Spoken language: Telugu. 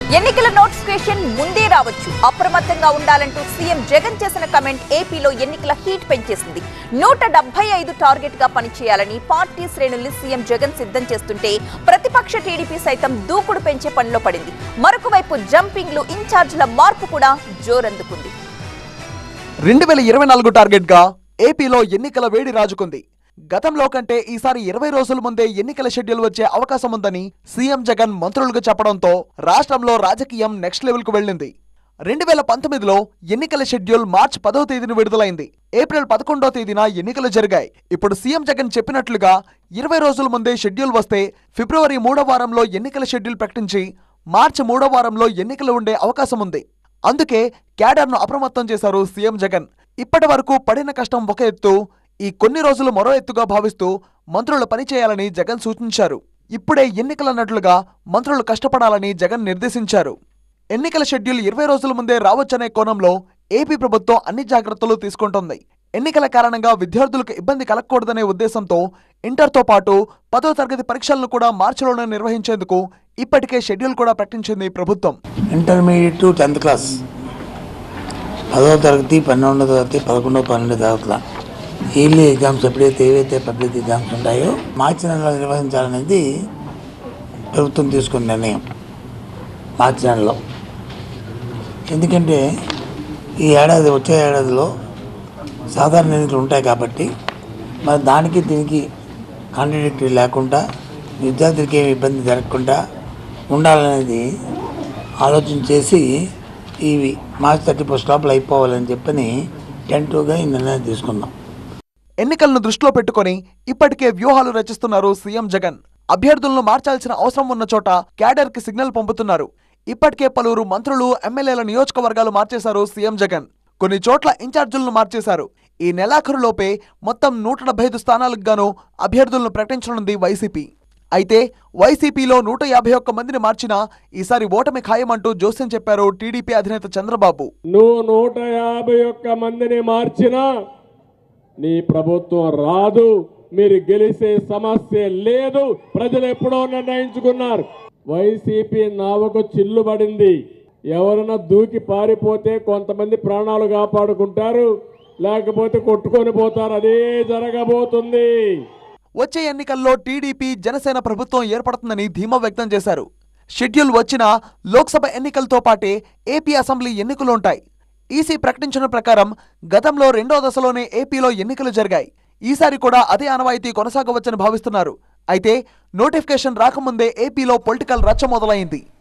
ఎన్నికల నోటిఫికేషన్ ముందే రావచ్చు అప్రమత్తంగా ఉండాలంటూ సీఎం జగన్ చేసిన కమెంట్ ఏపీలో ఎన్నికల హీట్ పెంచేసింది నూట డెబ్బై ఐదు టార్గెట్ గా పనిచేయాలని పార్టీ శ్రేణుల్ని సీఎం జగన్ సిద్ధం చేస్తుంటే ప్రతిపక్ష టీడీపీ సైతం దూకుడు పెంచే పనిలో పడింది మరొక వైపు జంపింగ్లు ఇన్ఛార్జీల మార్పు కూడా జోరందుకుంది రెండు వేల ఇరవై నాలుగు టార్గెట్గా ఏపీలో ఎన్నికల వేడి రాజుకుంది గతంలో కంటే ఈసారి ఇరవై రోజుల ముందే ఎన్నికల షెడ్యూల్ వచ్చే అవకాశం ఉందని సీఎం జగన్ మంత్రులకు చెప్పడంతో రాష్ట్రంలో రాజకీయం నెక్స్ట్ లెవెల్కు వెళ్ళింది రెండు వేల పంతొమ్మిదిలో ఎన్నికల షెడ్యూల్ మార్చి పదవ తేదీన విడుదలైంది ఏప్రిల్ పదకొండో తేదీన ఎన్నికలు జరిగాయి ఇప్పుడు సీఎం జగన్ చెప్పినట్లుగా ఇరవై రోజుల ముందే షెడ్యూల్ వస్తే ఫిబ్రవరి మూడో వారంలో ఎన్నికల షెడ్యూల్ ప్రకటించి మార్చి మూడో వారంలో ఎన్నికలు ఉండే అవకాశం ఉంది అందుకే క్యాడర్ను అప్రమత్తం చేశారు సీఎం జగన్ ఇప్పటి వరకు పడిన కష్టం ఒక ఎత్తు ఈ కొన్ని రోజులు మరో ఎత్తుగా భావిస్తూ మంత్రులు పనిచేయాలని జగన్ సూచించారు ఇప్పుడే ఎన్నికలన్నట్లుగా మంత్రులు కష్టపడాలని జగన్ నిర్దేశించారు ఎన్నికల షెడ్యూల్ ఇరవై రోజుల ముందే రావచ్చనే కోణంలో ఏపీ ప్రభుత్వం అన్ని జాగ్రత్తలు తీసుకుంటోంది ఎన్నికల కారణంగా విద్యార్థులకు ఇబ్బంది కలగకూడదనే ఉద్దేశంతో ఇంటర్తో పాటు పదో తరగతి పరీక్షలను కూడా మార్చిలోనే నిర్వహించేందుకు ఇప్పటికే షెడ్యూల్ కూడా ప్రకటించింది ప్రభుత్వం ఇంటర్మీడియట్ టు టెన్త్ క్లాస్ పదవ తరగతి పన్నెండవ తరగతి పదకొండవ పన్నెండవ తరగతుల ఇయర్లీ ఎగ్జామ్స్ ఎప్పుడైతే ఏవైతే పబ్లిక్ ఎగ్జామ్స్ ఉంటాయో మార్చి నెలలో నిర్వహించాలనేది ప్రభుత్వం తీసుకున్న నిర్ణయం మార్చి నెలలో ఎందుకంటే ఈ ఏడాది వచ్చే ఏడాదిలో సాధారణ ఎన్నికలు ఉంటాయి కాబట్టి మరి దానికి దీనికి కాంట్రడిక్టరీ లేకుండా విద్యార్థులకి ఏమి ఇబ్బంది జరగకుండా ఉండాలనేది ఆలోచన చేసి ఇవి మార్చి థర్టీ ఫస్ట్ లోపల అయిపోవాలని చెప్పని టెంటుగా ఈ నిర్ణయం తీసుకున్నాం ఎన్నికలను దృష్టిలో పెట్టుకొని ఇప్పటికే వ్యూహాలు రచిస్తున్నారు సీఎం జగన్ అభ్యర్థులను మార్చాల్సిన అవసరం ఉన్న చోట క్యాడర్ కి సిగ్నల్ పంపుతున్నారు ఇప్పటికే పలువురు మంత్రులు ఎమ్మెల్యేల నియోజకవర్గాలు మార్చేశారు సీఎం జగన్ కొన్ని చోట్ల ఇన్ఛార్జీలను మార్చేశారు ఈ నెలాఖరులోపే మొత్తం నూట డెబ్బై ఐదు స్థానాలకు గాను అభ్యర్థులను ప్రకటించనుంది వైసీపీ అయితే వైసీపీలో నూట యాభై ఒక్క మందిని మార్చినా ఈసారి ఓటమి ఖాయమంటూ జోస్యం చెప్పారు టీడీపీ అధినేత చంద్రబాబు నువ్వు నూట యాభై ఒక్క మందిని మార్చినా నీ ప్రభుత్వం రాదు మీరు గెలిసే సమస్య లేదు ప్రజలు ఎప్పుడో నిర్ణయించుకున్నారు వైసీపీ నావకు చిల్లు పడింది ఎవరైనా దూకి పారిపోతే కొంతమంది ప్రాణాలు కాపాడుకుంటారు లేకపోతే కొట్టుకొని పోతారు అదే జరగబోతుంది వచ్చే ఎన్నికల్లో టీడీపీ జనసేన ప్రభుత్వం ఏర్పడుతుందని ధీమా వ్యక్తం చేశారు షెడ్యూల్ వచ్చినా లోక్సభ ఎన్నికలతో పాటే ఏపీ అసెంబ్లీ ఎన్నికలు ఉంటాయి ఈసీ ప్రకటించిన ప్రకారం గతంలో రెండో దశలోనే ఏపీలో ఎన్నికలు జరిగాయి ఈసారి కూడా అదే ఆనవాయితీ కొనసాగవచ్చని భావిస్తున్నారు అయితే నోటిఫికేషన్ రాకముందే ఏపీలో పొలిటికల్ రచ్చ మొదలైంది